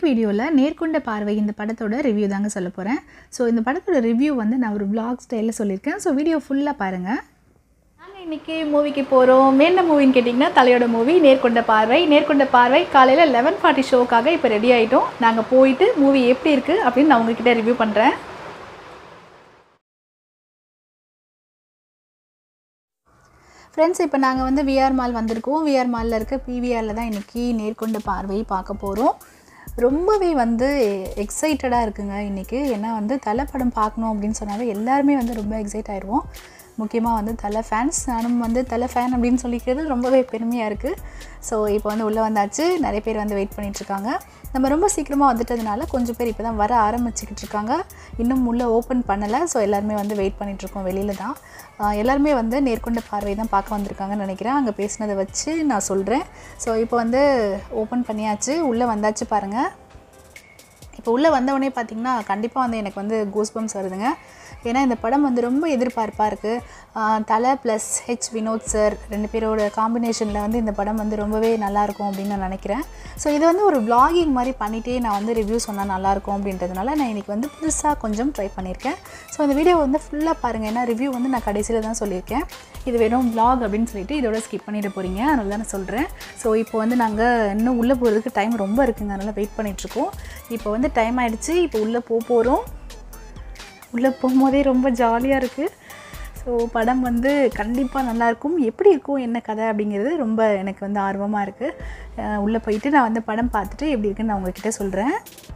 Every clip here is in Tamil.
இன்னைக்கு வீடியோவில் நேர்கொண்ட பார்வை இந்த படத்தோட ரிவ்யூ தாங்க சொல்ல போகிறேன் ஸோ இந்த படத்தோட ரிவ்யூ வந்து நான் ஒரு vlog ஸ்டைலில் சொல்லியிருக்கேன் ஸோ வீடியோ ஃபுல்லாக பாருங்கள் நாங்கள் இன்றைக்கி மூவிக்கு போகிறோம் என்ன மூவின்னு கேட்டிங்கன்னா தலையோட மூவி நேர்கொண்ட பார்வை நேர்கொண்ட பார்வை காலையில் லெவன் ஃபார்ட்டி ஷோக்காக இப்போ ரெடி ஆகிட்டோம் நாங்கள் போயிட்டு மூவி எப்படி இருக்குது அப்படின்னு நான் உங்ககிட்ட ரிவ்யூ பண்ணுறேன் ஃப்ரெண்ட்ஸ் இப்போ நாங்கள் வந்து விஆர் மால் வந்திருக்கோம் விஆர் மாலில் இருக்க பிவிஆரில் தான் இன்றைக்கி நேர்கொண்ட பார்வை பார்க்க போகிறோம் ரொம்பவே வந்து எக்ஸைட்டடாக இருக்குங்க இன்றைக்கி ஏன்னா வந்து தலை படம் பார்க்கணும் அப்படின்னு சொன்னாவே எல்லாருமே வந்து ரொம்ப எக்ஸைட் ஆயிடுவோம் முக்கியமாக வந்து தலை ஃபேன்ஸ் நானும் வந்து தலை ஃபேன் அப்படின்னு சொல்லிக்கிறது ரொம்பவே பெருமையாக இருக்குது ஸோ இப்போ வந்து உள்ளே வந்தாச்சு நிறைய பேர் வந்து வெயிட் பண்ணிகிட்ருக்காங்க நம்ம ரொம்ப சீக்கிரமாக வந்துட்டதுனால கொஞ்சம் பேர் இப்போ தான் வர ஆரம்பிச்சுக்கிட்டு இருக்காங்க இன்னும் உள்ளே ஓப்பன் பண்ணலை ஸோ எல்லாருமே வந்து வெயிட் பண்ணிகிட்ருக்கோம் வெளியில் தான் ஆஹ் எல்லாருமே வந்து நேர்கொண்ட பார்வை தான் பார்க்க வந்திருக்காங்கன்னு நினைக்கிறேன் அங்கே பேசினதை வச்சு நான் சொல்கிறேன் ஸோ இப்போ வந்து ஓப்பன் பண்ணியாச்சு உள்ளே வந்தாச்சு பாருங்கள் இப்போ உள்ளே வந்தவொடனே பார்த்தீங்கன்னா கண்டிப்பாக வந்து எனக்கு வந்து கூஸ்பம்ஸ் வருதுங்க ஏன்னா இந்த படம் வந்து ரொம்ப எதிர்பார்ப்பாக இருக்குது தலை ப்ளஸ் ஹெச் வினோத் சார் ரெண்டு பேரோட காம்பினேஷனில் வந்து இந்த படம் வந்து ரொம்பவே நல்லாயிருக்கும் அப்படின்னு நான் நினைக்கிறேன் ஸோ இது வந்து ஒரு vlogging மாதிரி பண்ணிகிட்டே நான் வந்து ரிவ்யூ சொன்னால் நல்லாயிருக்கும் அப்படின்றதுனால நான் இன்றைக்கி வந்து புதுசாக கொஞ்சம் ட்ரை பண்ணியிருக்கேன் ஸோ இந்த வீடியோ வந்து ஃபுல்லாக பாருங்கள் ஏன்னா ரிவ்யூ வந்து நான் கடைசியில் தான் சொல்லியிருக்கேன் இது வெறும் vlog அப்படின்னு சொல்லிட்டு இதோட ஸ்கிப் பண்ணிட்டு போகிறீங்க அதனால தான் நான் சொல்கிறேன் ஸோ இப்போ வந்து நாங்கள் இன்னும் உள்ளே போகிறதுக்கு டைம் ரொம்ப இருக்குங்க அதனால் வெயிட் பண்ணிகிட்ருக்கோம் இப்போ வந்து டைம் ஆயிடுச்சு இப்போ உள்ளே போக போகிறோம் உள்ளே போகும்போதே ரொம்ப ஜாலியாக இருக்குது ஸோ படம் வந்து கண்டிப்பாக நல்லாயிருக்கும் எப்படி இருக்கும் என்ன கதை அப்படிங்கிறது ரொம்ப எனக்கு வந்து ஆர்வமாக இருக்குது உள்ளே போயிட்டு நான் வந்து படம் பார்த்துட்டு எப்படி இருக்குன்னு நான் உங்ககிட்ட சொல்கிறேன்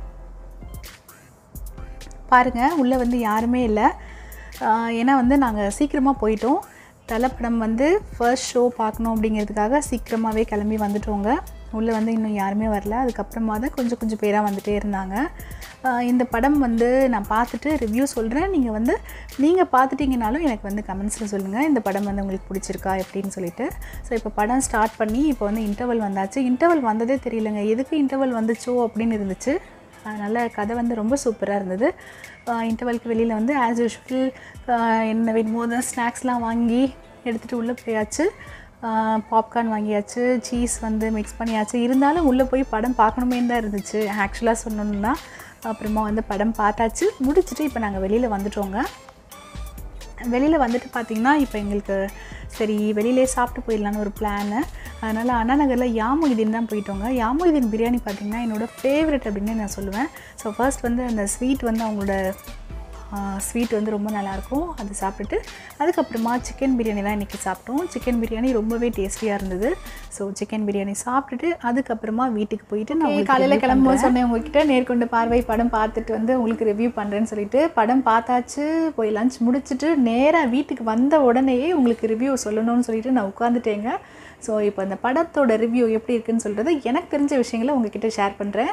பாருங்கள் உள்ளே வந்து யாருமே இல்லை ஆஹ் ஏன்னா வந்து நாங்கள் சீக்கிரமாக போயிட்டோம் தலைப்படம் வந்து ஃபர்ஸ்ட் ஷோ பார்க்கணும் அப்படிங்கிறதுக்காக சீக்கிரமாகவே கிளம்பி வந்துட்டோங்க உள்ளே வந்து இன்னும் யாருமே வரல அதுக்கப்புறமா தான் கொஞ்சம் கொஞ்சம் பேராக வந்துட்டே இருந்தாங்க ஆஹ் இந்த படம் வந்து நான் பார்த்துட்டு ரிவ்யூ சொல்கிறேன் நீங்கள் வந்து நீங்கள் பார்த்துட்டீங்கனாலும் எனக்கு வந்து கமெண்ட்ஸில் சொல்லுங்கள் இந்த படம் வந்து உங்களுக்கு பிடிச்சிருக்கா எப்படின்னு சொல்லிட்டு ஸோ இப்போ படம் ஸ்டார்ட் பண்ணி இப்போ வந்து இன்டர்வல் வந்தாச்சு இன்டர்வல் வந்ததே தெரியலங்க எதுக்கு இன்டர்வல் வந்துச்சோ அப்படின்னு இருந்துச்சு அதனால் கதை வந்து ரொம்ப சூப்பராக இருந்தது இன்டர்வலுக்கு வெளியில் வந்து ஆஸ் யூஷுவல் என்ன வேணுமோ தான் ஸ்நாக்ஸ்லாம் வாங்கி எடுத்துகிட்டு உள்ளே போயாச்சு பாப்கார்ன் வாங்கியாச்சு சீஸ் வந்து மிக்ஸ் பண்ணியாச்சு இருந்தாலும் உள்ளே போய் படம் பார்க்கணுமே தான் இருந்துச்சு ஆக்சுவலாக சொல்லணுன்னா அப்புறமா வந்து படம் பார்த்தாச்சு முடிச்சுட்டு இப்போ நாங்கள் வெளியில் வந்துட்டோங்க வெளியில் வந்துட்டு பார்த்திங்கன்னா இப்போ எங்களுக்கு சரி வெளியிலே சாப்பிட்டு போயிடலான்னு ஒரு பிளானு அதனால் அண்ணா நகரில் யாமுதீன் தான் போயிட்டோங்க யாமுதீன் பிரியாணி பார்த்திங்கன்னா என்னோடய ஃபேவரட் அப்படின்னு நான் சொல்லுவேன் ஸோ ஃபர்ஸ்ட் வந்து அந்த ஸ்வீட் வந்து அவங்களோட ஸ்வீட் வந்து ரொம்ப நல்லாயிருக்கும் அது சாப்பிட்டுட்டு அதுக்கப்புறமா சிக்கன் பிரியாணி தான் இன்றைக்கி சாப்பிட்டோம் சிக்கன் பிரியாணி ரொம்பவே டேஸ்டியாக இருந்தது ஸோ சிக்கன் பிரியாணி சாப்பிட்டுட்டு அதுக்கப்புறமா வீட்டுக்கு போயிட்டு நான் காலையில் கிளம்பும்போது சொன்னேன் உங்ககிட்ட நேர்கொண்ட பார்வை படம் பார்த்துட்டு வந்து உங்களுக்கு ரிவ்யூ பண்ணுறேன்னு சொல்லிட்டு படம் பார்த்தாச்சு போய் லஞ்ச் முடிச்சுட்டு நேராக வீட்டுக்கு வந்த உடனேயே உங்களுக்கு ரிவ்யூ சொல்லணும்னு சொல்லிட்டு நான் உட்காந்துட்டேங்க ஸோ இப்போ அந்த படத்தோட ரிவ்யூ எப்படி இருக்குன்னு சொல்கிறது எனக்கு தெரிஞ்ச விஷயங்களை உங்ககிட்ட ஷேர் பண்ணுறேன்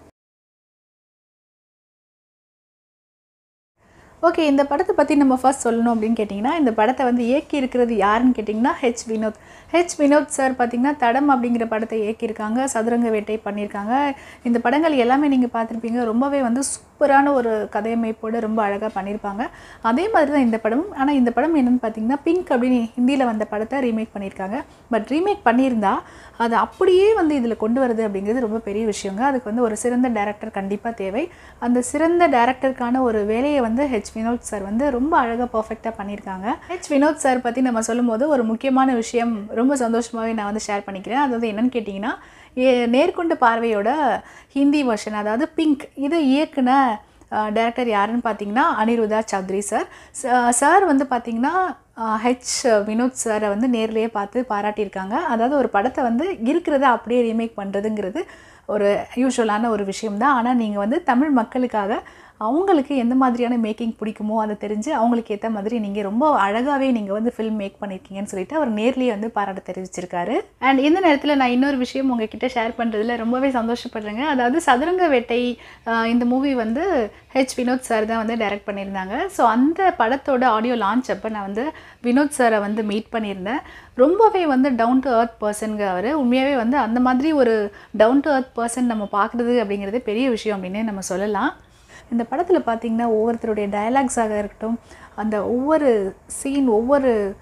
ஓகே இந்த படத்தை பற்றி நம்ம ஃபர்ஸ்ட் சொல்லணும் அப்படின்னு கேட்டிங்கன்னா இந்த படத்தை வந்து இயக்கி இருக்கிறது யாருன்னு கேட்டிங்கன்னா H Vinoth H Vinoth sir பார்த்திங்கன்னா தடம் அப்படிங்கிற படத்தை இயக்கியிருக்காங்க சதுரங்க வேட்டை பண்ணியிருக்காங்க இந்த படங்கள் எல்லாமே நீங்கள் பார்த்துருப்பீங்க ரொம்பவே வந்து சூப்பரான ஒரு கதையமைப்போடு ரொம்ப அழகாக பண்ணியிருப்பாங்க அதே மாதிரி தான் இந்த படமும் ஆனால் இந்த படம் என்னென்னு பார்த்தீங்கன்னா பிங்க் அப்படின்னு ஹிந்தியில் வந்த படத்தை ரீமேக் பண்ணியிருக்காங்க பட் ரீமேக் பண்ணியிருந்தா அது அப்படியே வந்து இதில் கொண்டு வருது அப்படிங்கிறது ரொம்ப பெரிய விஷயங்க அதுக்கு வந்து ஒரு சிறந்த டேரக்டர் கண்டிப்பாக தேவை அந்த சிறந்த டேரக்டருக்கான ஒரு வேலையை வந்து ஹெச் வினோத் சார் வந்து ரொம்ப அழகாக பர்ஃபெக்டாக பண்ணியிருக்காங்க ஹெச் வினோத் சார் பற்றி நம்ம சொல்லும்போது ஒரு முக்கியமான விஷயம் ரொம்ப சந்தோஷமாகவே நான் வந்து ஷேர் பண்ணிக்கிறேன் அது வந்து என்னன்னு கேட்டிங்கன்னா ஏ- நேர்கொண்ட பார்வையோட ஹிந்தி வெர்ஷன் அதாவது பிங்க் இதை இயக்குன டேரக்டர் யாருன்னு பார்த்தீங்கன்னா அனிருதா சௌத்ரி சார் சார் வந்து பார்த்தீங்கன்னா ஹெச் வினோத் சாரை வந்து நேர்லேயே பார்த்து பாராட்டியிருக்காங்க அதாவது ஒரு படத்தை வந்து இருக்கிறத அப்படியே ரீமேக் பண்ணுறதுங்கிறது ஒரு யூஸ்வலான ஒரு விஷயம்தான் ஆனால் நீங்கள் வந்து தமிழ் மக்களுக்காக அவங்களுக்கு எந்த மாதிரியான மேக்கிங் பிடிக்குமோ அதை தெரிஞ்சு அவங்களுக்கு ஏற்ற மாதிரி நீங்கள் ரொம்ப அழகாகவே நீங்கள் வந்து ஃபில்ம் மேக் பண்ணியிருக்கீங்கன்னு சொல்லிட்டு அவர் நேர்லேயே வந்து பாராட்ட தெரிவிச்சிருக்காரு அண்ட் இந்த நேரத்தில் நான் இன்னொரு விஷயம் உங்ககிட்ட ஷேர் பண்ணுறதுல ரொம்பவே சந்தோஷப்படுறேங்க அதாவது சதுரங்க வேட்டை ஆஹ் இந்த மூவி வந்து ஹெச் வினோத் சார் தான் வந்து டைரக்ட் பண்ணியிருந்தாங்க ஸோ அந்த படத்தோட ஆடியோ லான்ச் அப்போ நான் வந்து வினோத் சாரை வந்து மீட் பண்ணியிருந்தேன் ரொம்பவே வந்து டவுன் டு அர்த் பர்சனுங்க அவர் உண்மையாகவே வந்து அந்த மாதிரி ஒரு டவுன் டு அர்த் பர்சன் நம்ம பார்க்குறது அப்படிங்கிறது பெரிய விஷயம் அப்படின்னு நம்ம சொல்லலாம் இந்த படத்தில் பார்த்தீங்கன்னா ஒவ்வொருத்தருடைய டயலாக்ஸாக இருக்கட்டும் அந்த ஒவ்வொரு சீன் ஒவ்வொரு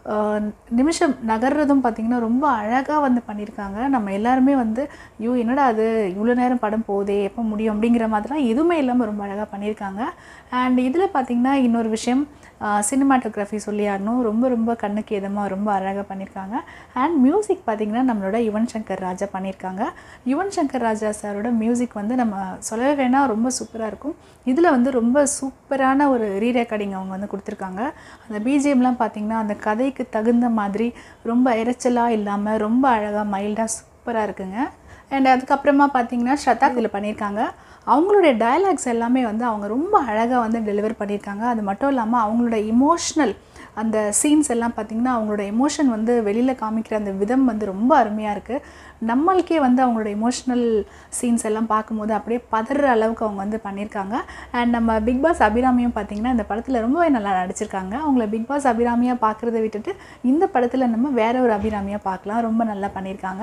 ஆஹ், நிமிஷம் நகர்றதும் பார்த்திங்கன்னா ரொம்ப அழகாக வந்து பண்ணியிருக்காங்க நம்ம எல்லாருமே வந்து ஐயோ என்னடா அது இவ்வளோ நேரம் படம் போதே எப்போ முடியும் அப்படிங்கிற மாதிரிலாம் எதுவுமே இல்லாமல் ரொம்ப அழகாக பண்ணியிருக்காங்க அண்ட் இதில் பார்த்திங்கன்னா இன்னொரு விஷயம் சினிமாட்டோகிராஃபி சொல்லி ஆகணும் ரொம்ப ரொம்ப கண்ணுக்கு இதமாக ரொம்ப அழகாக பண்ணியிருக்காங்க அண்ட் மியூசிக் பார்த்திங்கன்னா நம்மளோட யுவன் சங்கர் ராஜா பண்ணியிருக்காங்க யுவன் சங்கர் ராஜா சாரோட மியூசிக் வந்து நம்ம சொல்லவே வேணால் ரொம்ப சூப்பராக இருக்கும் இதில் வந்து ரொம்ப சூப்பரான ஒரு ரீ ரெக்கார்டிங் அவங்க வந்து கொடுத்துருக்காங்க அந்த பிஜிஎம்லாம் பார்த்திங்கன்னா அந்த கதைக்கு தகுந்த மாதிரி ரொம்ப இரைச்சலாக இல்லாமல் ரொம்ப அழகாக மைல்டாக சூப்பராக இருக்குங்க அண்ட் அதுக்கப்புறமா பார்த்தீங்கன்னா ஸ்ரதா இதில் பண்ணியிருக்காங்க அவங்களுடைய டயலாக்ஸ் எல்லாமே வந்து அவங்க ரொம்ப அழகாக வந்து டெலிவர் பண்ணியிருக்காங்க அது மட்டும் இல்லாமல் அவங்களோட இமோஷ்னல் அந்த சீன்ஸ் எல்லாம் பார்த்திங்கன்னா அவங்களோட எமோஷன் வந்து வெளியில் காமிக்கிற அந்த விதம் வந்து ரொம்ப அருமையாக இருக்குது நம்மளுக்கே வந்து அவங்களோட எமோஷ்னல் சீன்ஸ் எல்லாம் பார்க்கும்போது அப்படியே பதற அளவுக்கு அவங்க வந்து பண்ணியிருக்காங்க அண்ட் நம்ம பிக் பாஸ் அபிராமியும் பார்த்திங்கன்னா இந்த படத்தில் ரொம்பவே நல்லா நடிச்சிருக்காங்க அவங்கள பிக் பாஸ் அபிராமியாக பார்க்குறத விட்டுட்டு இந்த படத்தில் நம்ம வேற ஒரு அபிராமியாக பார்க்கலாம் ரொம்ப நல்லா பண்ணியிருக்காங்க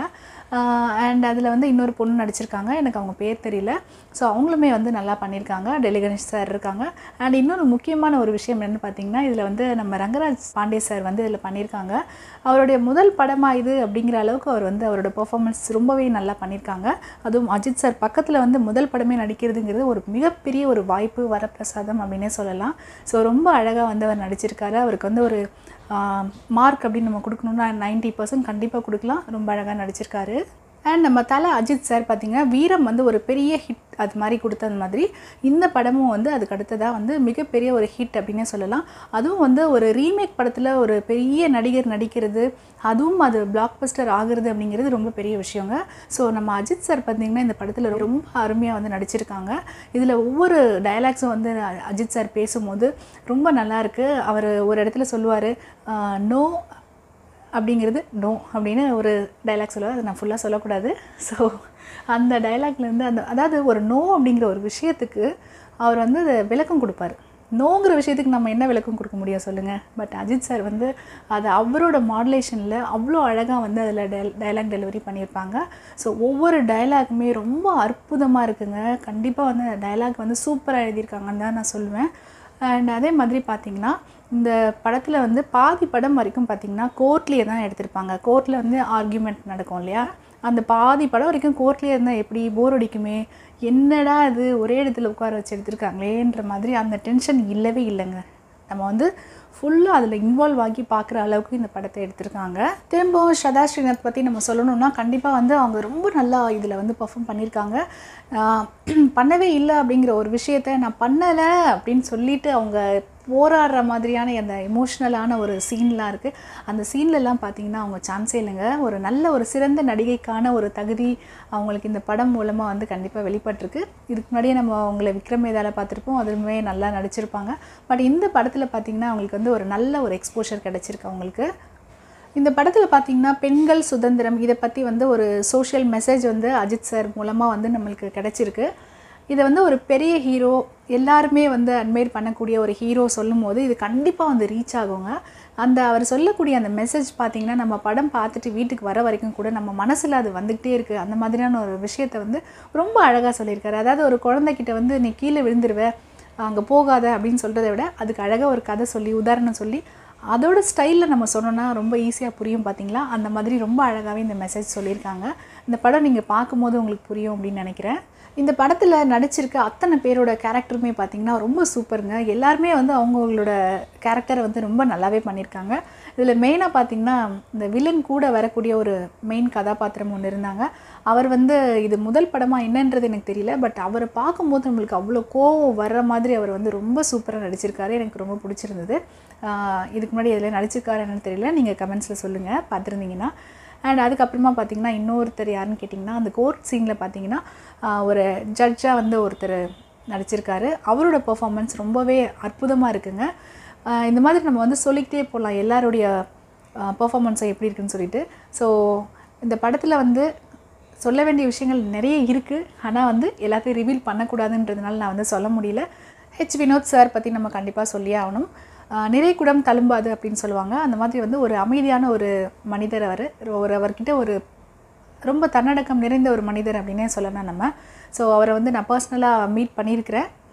அண்ட் அதில் வந்து இன்னொரு பொண்ணு நடிச்சிருக்காங்க எனக்கு அவங்க பேர் தெரியல ஸோ அவங்களுமே வந்து நல்லா பண்ணியிருக்காங்க டெல்லி கணேஷ் சார் இருக்காங்க அண்ட் இன்னொரு முக்கியமான ஒரு விஷயம் என்னென்னு பார்த்தீங்கன்னா இதில் வந்து நம்ம ரங்கராஜ் பாண்டே சார் வந்து இதில் பண்ணியிருக்காங்க அவருடைய முதல் படமாக இது அப்படிங்கிற அளவுக்கு அவர் வந்து அவரோட பெர்ஃபார்மன்ஸ் ரொம்பவே நல்லா பண்ணியிருக்காங்க அதுவும் அஜித் சார் பக்கத்தில் வந்து முதல் படமே நடிக்கிறதுங்கிறது ஒரு மிகப்பெரிய ஒரு வாய்ப்பு வரப்பிரசாதம் அப்படின்னே சொல்லலாம் ஸோ ரொம்ப அழகாக வந்து அவர் நடிச்சிருக்காரு அவருக்கு வந்து ஒரு மார்க் அப்படின்னு நம்ம கொடுக்கணுன்னா நைன்ட்டி பர்சன்ட் கண்டிப்பாக கொடுக்கலாம் ரொம்ப அழகாக நடிச்சிருக்காரு அண்ட் நம்ம தலை அஜித் சார் பார்த்தீங்கன்னா வீரம் வந்து ஒரு பெரிய ஹிட் அது மாதிரி கொடுத்தது மாதிரி இந்த படமும் வந்து அதுக்கு அடுத்ததாக வந்து மிகப்பெரிய ஒரு ஹிட் அப்படின்னே சொல்லலாம் அதுவும் வந்து ஒரு ரீமேக் படத்தில் ஒரு பெரிய நடிகர் நடிக்கிறது அதுவும் அது பிளாக் பஸ்டர் ஆகுறது அப்படிங்கிறது ரொம்ப பெரிய விஷயங்க ஸோ நம்ம அஜித் சார் பார்த்தீங்கன்னா இந்த படத்தில் ரொம்ப அருமையாக வந்து நடிச்சிருக்காங்க இதில் ஒவ்வொரு டயலாக்ஸும் வந்து அ- அஜித் சார் பேசும்போது ரொம்ப நல்லா இருக்கு அவர் ஒரு இடத்துல சொல்லுவார் நோ அப்படிங்கிறது நோ அப்படின்னு ஒரு டைலாக் சொல்லுவார் அதை நான் ஃபுல்லாக சொல்லக்கூடாது ஸோ அந்த டைலாக்லேருந்து அந்த அதாவது ஒரு நோ அப்படிங்கிற ஒரு விஷயத்துக்கு அவர் வந்து அதை விளக்கம் கொடுப்பார் நோங்கிற விஷயத்துக்கு நம்ம என்ன விளக்கம் கொடுக்க முடியும் சொல்லுங்கள் பட் அஜித் சார் வந்து அது அவரோட மாடுலேஷனில் அவ்வளோ அழகாக வந்து அதில் டை டைலாக் டெலிவரி பண்ணியிருப்பாங்க ஸோ ஒவ்வொரு டைலாக்குமே ரொம்ப அற்புதமாக இருக்குங்க கண்டிப்பாக வந்து டைலாக் வந்து சூப்பராக எழுதியிருக்காங்கன்னு தான் நான் சொல்லுவேன் அண்ட் அதே மாதிரி பார்த்தீங்கன்னா இந்த படத்தில் வந்து பாதி படம் வரைக்கும் பார்த்தீங்கன்னா கோர்ட்லேயே தான் எடுத்திருப்பாங்க கோர்ட்டில் வந்து ஆர்கியூமெண்ட் நடக்கும் இல்லையா அந்த பாதி படம் வரைக்கும் கோர்ட்லேயே இருந்தால் எப்படி போர் அடிக்குமே என்னடா இது ஒரே இடத்துல உட்கார வச்சு எடுத்திருக்காங்களேன்ற மாதிரி அந்த டென்ஷன் இல்லவே இல்லைங்க நம்ம வந்து ஃபுல்லாக அதில் இன்வால்வ் ஆகி பார்க்குற அளவுக்கு இந்த படத்தை எடுத்திருக்காங்க திரும்பவும் ஸ்ரதா ஸ்ரீநாத் பற்றி நம்ம சொல்லணும்னா கண்டிப்பாக வந்து அவங்க ரொம்ப நல்லா இதில் வந்து பெர்ஃபார்ம் பண்ணியிருக்காங்க ஆஹ் பண்ணவே இல்லை அப்படிங்கிற ஒரு விஷயத்த நான் பண்ணலை அப்படின்னு சொல்லிட்டு அவங்க போராடுற மாதிரியான அந்த எமோஷ்னலான ஒரு சீன்லாம் இருக்குது அந்த சீன்லலாம் பார்த்தீங்கன்னா அவங்க சான்ஸே இல்லைங்க ஒரு நல்ல ஒரு சிறந்த நடிகைக்கான ஒரு தகுதி அவங்களுக்கு இந்த படம் மூலமாக வந்து கண்டிப்பாக வெளிப்பட்டிருக்கு இதுக்கு முன்னாடியே நம்ம அவங்கள விக்ரம் வேதால பார்த்துருப்போம் அதுவுமே நல்லா நடிச்சிருப்பாங்க பட் இந்த படத்தில் பார்த்தீங்கன்னா அவங்களுக்கு வந்து ஒரு நல்ல ஒரு எக்ஸ்போஷர் கிடச்சிருக்கு அவங்களுக்கு இந்த படத்தில் பார்த்தீங்கன்னா பெண்கள் சுதந்திரம் இதை பற்றி வந்து ஒரு சோஷியல் மெசேஜ் வந்து அஜித் சார் மூலமாக வந்து நம்மளுக்கு கிடச்சிருக்கு இதை வந்து ஒரு பெரிய ஹீரோ எல்லாருமே வந்து அட்மையர் பண்ணக்கூடிய ஒரு ஹீரோ சொல்லும்போது இது கண்டிப்பாக வந்து ரீச் ஆகுங்க அந்த அவர் சொல்லக்கூடிய அந்த மெசேஜ் பார்த்தீங்கன்னா நம்ம படம் பார்த்துட்டு வீட்டுக்கு வர வரைக்கும் கூட நம்ம மனசில் அது வந்துக்கிட்டே இருக்குது அந்த மாதிரியான ஒரு விஷயத்தை வந்து ரொம்ப அழகாக சொல்லியிருக்காரு அதாவது ஒரு குழந்தைகிட்ட வந்து நீ கீழே விழுந்துருவ அங்கே போகாத அப்படின்னு சொல்கிறத விட அதுக்கு அழகாக ஒரு கதை சொல்லி உதாரணம் சொல்லி அதோட ஸ்டைலில் நம்ம சொன்னோன்னா ரொம்ப ஈஸியாக புரியும் பார்த்தீங்களா அந்த மாதிரி ரொம்ப அழகாகவே இந்த மெசேஜ் சொல்லியிருக்காங்க இந்த படம் நீங்கள் பார்க்கும்போது உங்களுக்கு புரியும் அப்படின்னு நினைக்கிறேன் இந்த படத்தில் நடிச்சிருக்க அத்தனை பேரோட கேரக்டருமே பார்த்தீங்கன்னா ரொம்ப சூப்பருங்க எல்லாருமே வந்து அவங்களோட கேரக்டரை வந்து ரொம்ப நல்லாவே பண்ணியிருக்காங்க இதில் மெயினாக பார்த்தீங்கன்னா இந்த வில்லன் கூட வரக்கூடிய ஒரு மெயின் கதாபாத்திரம் ஒன்று இருந்தாங்க அவர் வந்து இது முதல் படமாக என்னன்றது எனக்கு தெரியல பட் அவரை பார்க்கும்போது நம்மளுக்கு அவ்வளோ கோவம் வர்ற மாதிரி அவர் வந்து ரொம்ப சூப்பராக நடிச்சிருக்காரு எனக்கு ரொம்ப பிடிச்சிருந்தது ஆஹ் இதுக்கு முன்னாடி இதில் நடிச்சிருக்காரு என்னன்னு தெரியல நீங்கள் கமெண்ட்ஸில் சொல்லுங்கள் பார்த்துருந்தீங்கன்னா அண்ட் அதுக்கப்புறமா பார்த்தீங்கன்னா இன்னொருத்தர் யாருன்னு கேட்டிங்கன்னா அந்த கோர்ட் சீனில் பார்த்தீங்கன்னா ஆஹ் ஒரு ஜட்ஜாக வந்து ஒருத்தர் நடிச்சிருக்காரு அவரோட பெர்ஃபார்மன்ஸ் ரொம்பவே அற்புதமாக இருக்குங்க ஆஹ் இந்த மாதிரி நம்ம வந்து சொல்லிக்கிட்டே போகலாம் எல்லாருடைய பெர்ஃபார்மன்ஸும் எப்படி இருக்குன்னு சொல்லிட்டு ஸோ இந்த படத்தில் வந்து சொல்ல வேண்டிய விஷயங்கள் நிறைய இருக்குது ஆனால் வந்து எல்லாத்தையும் ரிவீல் பண்ணக்கூடாதுன்றதுனால நான் வந்து சொல்ல முடியல ஹெச் வினோத் சார் பற்றி நம்ம கண்டிப்பாக சொல்லியே ஆகணும் ஆஹ் நிறை குடம் தழும்பாது அப்படின்னு சொல்லுவாங்க அந்த மாதிரி வந்து ஒரு அமைதியான ஒரு மனிதர் அவர் ஒரு அவர்கிட்ட ஒரு ரொம்ப தன்னடக்கம் நிறைந்த ஒரு மனிதர் அப்படின்னே சொல்லலாம் நம்ம ஸோ அவரை வந்து நான் பர்சனலாக மீட் பண்ணியிருக்கிறேன்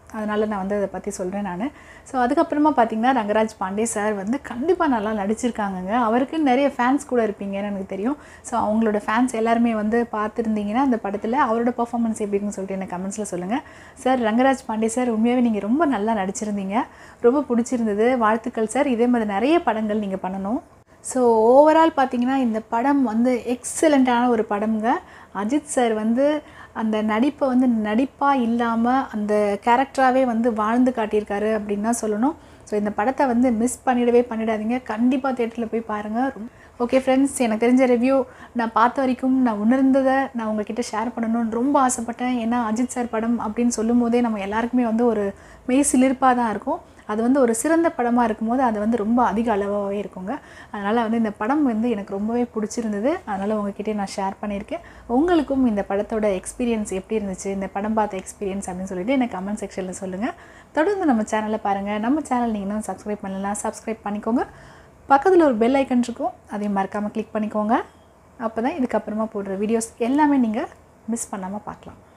அதனால் நான் வந்து அதை பற்றி சொல்கிறேன் நான் ஸோ அதுக்கப்புறமா பார்த்தீங்கன்னா ரங்கராஜ் பாண்டே சார் வந்து கண்டிப்பாக நல்லா நடிச்சிருக்காங்கங்க அவருக்கு நிறைய ஃபேன்ஸ் கூட இருப்பீங்கன்னு எனக்கு தெரியும் ஸோ அவங்களோட ஃபேன்ஸ் எல்லாருமே வந்து பார்த்துருந்தீங்கன்னா அந்த படத்தில் அவரோட பர்ஃபார்மன்ஸ் எப்படி இருக்குன்னு சொல்லிட்டு எனக்கு கமெண்ட்ஸில் சொல்லுங்கள் சார் ரங்கராஜ் பாண்டே சார் உண்மையாகவே நீங்கள் ரொம்ப நல்லா நடிச்சிருந்தீங்க ரொம்ப பிடிச்சிருந்தது வாழ்த்துக்கள் சார் இதே மாதிரி நிறைய படங்கள் நீங்கள் பண்ணணும் ஸோ ஓவரால் பார்த்தீங்கன்னா இந்த படம் வந்து எக்ஸலண்ட்டான ஒரு படம்ங்க அஜித் சார் வந்து அந்த நடிப்பை வந்து நடிப்பாக இல்லாமல் அந்த கேரக்டராகவே வந்து வாழ்ந்து காட்டியிருக்காரு அப்படின்னு தான் சொல்லணும் ஸோ இந்த படத்தை வந்து மிஸ் பண்ணிடவே பண்ணிடாதீங்க கண்டிப்பாக தேட்டரில் போய் பாருங்கள் ஓகே ஃப்ரெண்ட்ஸ் எனக்கு தெரிஞ்ச ரிவ்யூ நான் பார்த்த வரைக்கும் நான் உணர்ந்ததை நான் உங்ககிட்ட ஷேர் பண்ணணும்னு ரொம்ப ஆசைப்பட்டேன் ஏன்னா அஜித் சார் படம் அப்படின்னு சொல்லும் போதே நம்ம எல்லாருக்குமே வந்து ஒரு மெய் சிலிர்ப்பாக தான் இருக்கும் அது வந்து ஒரு சிறந்த படமாக இருக்கும்போது அது வந்து ரொம்ப அதிக அளவாகவே இருக்குங்க அதனால் வந்து இந்த படம் வந்து எனக்கு ரொம்பவே பிடிச்சிருந்தது அதனால் உங்ககிட்டயே நான் ஷேர் பண்ணியிருக்கேன் உங்களுக்கும் இந்த படத்தோட எக்ஸ்பீரியன்ஸ் எப்படி இருந்துச்சு இந்த படம் பார்த்த எக்ஸ்பீரியன்ஸ் அப்படின்னு சொல்லிட்டு எனக்கு கமெண்ட் செக்ஷனில் சொல்லுங்கள் தொடர்ந்து நம்ம சேனலை பாருங்கள் நம்ம சேனல் நீங்கள் இன்னும் சப்ஸ்கிரைப் பண்ணலாம் சப்ஸ்கிரைப் பண்ணிக்கோங்க பக்கத்தில் ஒரு பெல் ஐக்கன் இருக்கும் அதையும் மறக்காமல் கிளிக் பண்ணிக்கோங்க அப்போ தான் இதுக்கப்புறமா போடுற வீடியோஸ் எல்லாமே நீங்கள் மிஸ் பண்ணாமல் பார்க்கலாம்